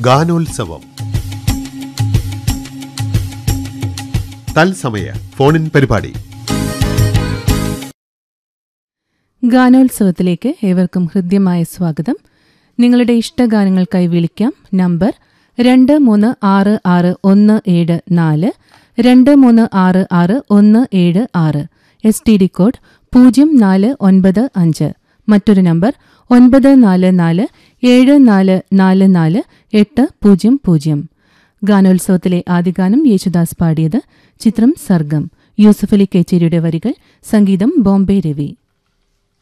ഗാനോത്സവം തത്സമയ ഫോണിൻ പരിപാടി ഗാനോത്സവത്തിലേക്ക് ഏവർക്കും ഹൃദ്യമായ സ്വാഗതം നിങ്ങളുടെ ഇഷ്ടഗാനങ്ങൾക്കായി വിളിക്കാം നമ്പർ രണ്ട് മൂന്ന് ആറ് ആറ് ഒന്ന് ഏഴ് നാല് രണ്ട് മൂന്ന് ആറ് ആറ് ഒന്ന് ഏഴ് ആറ് എസ് ടി ഡി കോഡ് പൂജ്യം നാല് ഒൻപത് അഞ്ച് മറ്റൊരു നമ്പർ ഒൻപത് നാല് നാല് ഏഴ് നാല് നാല് നാല് എട്ട് പൂജ്യം പൂജ്യം ഗാനോത്സവത്തിലെ ആദ്യ ഗാനം യേശുദാസ് പാടിയത് ചിത്രം സർഗം യൂസഫലി കേച്ചേരിയുടെ വരികൾ സംഗീതം ബോംബെ രവി